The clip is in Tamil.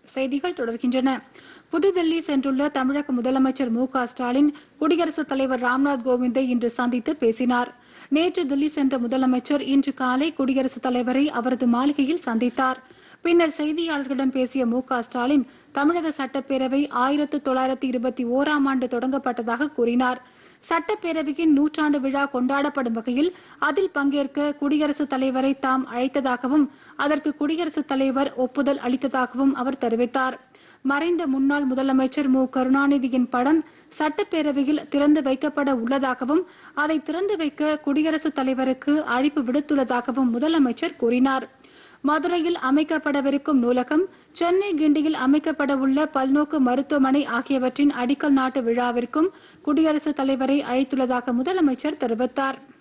செய்திகள் தொடர்கின்றன புதுதில்லி சென்றுள்ள தமிழக முதலமைச்சர் மு க ஸ்டாலின் குடியரசுத் தலைவர் ராம்நாத் கோவிந்தை இன்று சந்தித்து பேசினார் நேற்று தில்லி சென்ற முதலமைச்சர் இன்று காலை குடியரசுத் தலைவரை அவரது மாளிகையில் சந்தித்தார் பின்னர் செய்தியாளர்களிடம் பேசிய மு க ஸ்டாலின் தமிழக சட்டப்பேரவை ஆயிரத்து தொள்ளாயிரத்து இருபத்தி ஓராம் ஆண்டு தொடங்கப்பட்டதாக கூறினார் சட்டப்பேரவையின் நூற்றாண்டு விழா கொண்டாடப்படும் வகையில் அதில் பங்கேற்க குடியரசுத் தலைவரை தாம் அழைத்ததாகவும் அதற்கு குடியரசுத் தலைவர் ஒப்புதல் அளித்ததாகவும் அவர் தெரிவித்தார் மறைந்த முன்னாள் முதலமைச்சர் மு கருணாநிதியின் படம் சட்டப்பேரவையில் திறந்து வைக்கப்பட உள்ளதாகவும் அதை திறந்து வைக்க குடியரசுத் தலைவருக்கு அழைப்பு விடுத்துள்ளதாகவும் முதலமைச்சர் கூறினார் மதுரையில் அமைக்கப்படவிருக்கும் நூலகம் சென்னை கிண்டியில் அமைக்கப்பட உள்ள பல்நோக்கு மருத்துவமனை ஆகியவற்றின் அடிக்கல் நாட்டு விழாவிற்கும் குடியரசுத் தலைவரை அழைத்துள்ளதாக முதலமைச்சர் தெரிவித்தார்